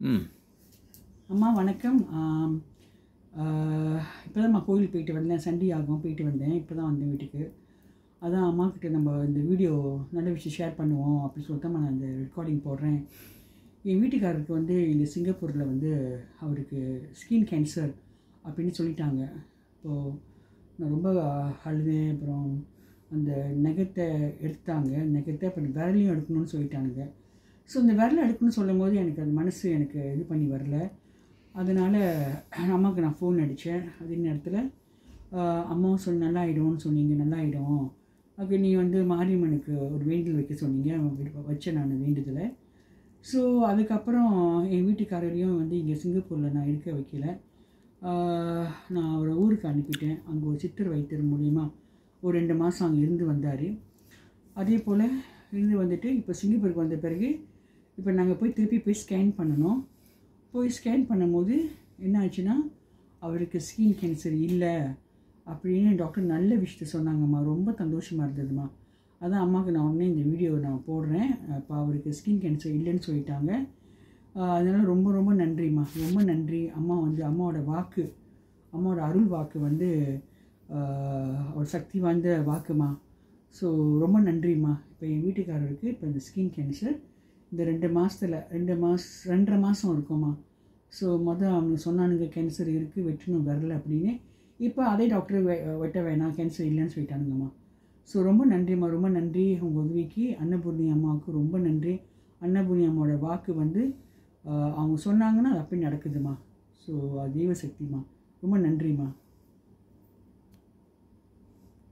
ம் அம்மா வணக்கம் இப்போ தான் நான் கோயிலுக்கு போயிட்டு வந்தேன் சண்டே ஆகும் போயிட்டு வந்தேன் இப்போ தான் வந்தேன் வீட்டுக்கு அதான் அம்மா கிட்ட நம்ம இந்த வீடியோ நல்ல விஷயம் ஷேர் பண்ணுவோம் அப்படின்னு சொல்லிட்டு தான் நான் இந்த ரெக்கார்டிங் போடுறேன் என் வீட்டுக்காரருக்கு வந்து இங்கே சிங்கப்பூரில் வந்து அவருக்கு ஸ்கின் கேன்சர் அப்படின்னு சொல்லிட்டாங்க இப்போது நான் ரொம்ப அழுதேன் அப்புறம் அந்த நகத்தை எடுத்தாங்க நகத்தை அப்புறம் விரலையும் எடுக்கணும்னு சொல்லிட்டானுங்க ஸோ இந்த விரலை எடுக்கணும்னு சொல்லும் போது எனக்கு அந்த மனசு எனக்கு இது பண்ணி வரல அதனால் அம்மாவுக்கு நான் ஃபோன் அடித்தேன் அதே நேரத்தில் ஆஹ், அம்மாவும் சொன்ன நல்லா ஆகிடும்னு சொன்னீங்க நல்லா ஆகிடும் அது நீ வந்து மாரியம்மனுக்கு ஒரு வேண்டுதல் வைக்க சொன்னீங்க வ- வச்சேன் நான் வேண்டுதலை ஸோ அதுக்கப்புறம் என் வீட்டுக்காரரையும் வந்து இங்கே சிங்கப்பூரில் நான் இருக்க வைக்கல ஆஹ், நான் அவரை ஊருக்கு அனுப்பிட்டேன் அங்கே ஒரு சித்தர் வைத்தியர் மூலிமா ஒரு ரெண்டு மாதம் அங்கே இருந்து வந்தார் அதே போல் இருந்து வந்துட்டு இப்போ சிங்கப்பூருக்கு வந்த பிறகு இப்போ நாங்கள் போய் திருப்பி போய் ஸ்கேன் பண்ணணும் போய் ஸ்கேன் பண்ணும்போது என்ன ஆச்சுன்னா அவருக்கு ஸ்கின் கேன்சர் இல்லை அப்படின்னு டாக்டர் நல்ல விஷயத்த சொன்னாங்கம்மா ரொம்ப சந்தோஷமாக இருந்ததுமா அதான் அம்மாவுக்கு நான் உடனே இந்த வீடியோ நான் போடுறேன் இப்போ அவருக்கு ஸ்கின் கேன்சர் இல்லைன்னு சொல்லிட்டாங்க ஆஹ் அதனால ரொம்ப ரொம்ப நன்றிம்மா ரொம்ப நன்றி அம்மா வந்து அம்மாவோட வாக்கு அம்மாவோட அருள் வாக்கு வந்து ஆஹ் ஒரு சக்தி வாய்ந்த வாக்குமா ஸோ ரொம்ப நன்றிம்மா இப்போ என் வீட்டுக்காரருக்கு இப்போ இந்த ஸ்கின் கேன்சர் இந்த ரெண்டு மாதத்தில் ரெண்டு மாஸ் ரெண்டரை மாதம் இருக்கும்மா ஸோ மொதல் அவங்க சொன்னானுங்க கேன்சர் இருக்குது வெட்டணும் வரல அப்படின்னு இப்போ அதே டாக்டர் வெ வெட்ட வேணாம் கேன்சர் இல்லைன்னு சொல்லிட்டானுங்கம்மா ஸோ ரொம்ப நன்றிம்மா ரொம்ப நன்றி உங்கள் உதவிக்கு அன்னபூர்ணி அம்மாவுக்கு ரொம்ப நன்றி அன்னபூர்ணி அம்மாவோட வாக்கு வந்து ஆஹ், அவங்க சொன்னாங்கன்னா அது அப்படியே நடக்குதுமா ஸோ அது தெய்வ சக்திம்மா ரொம்ப நன்றிம்மா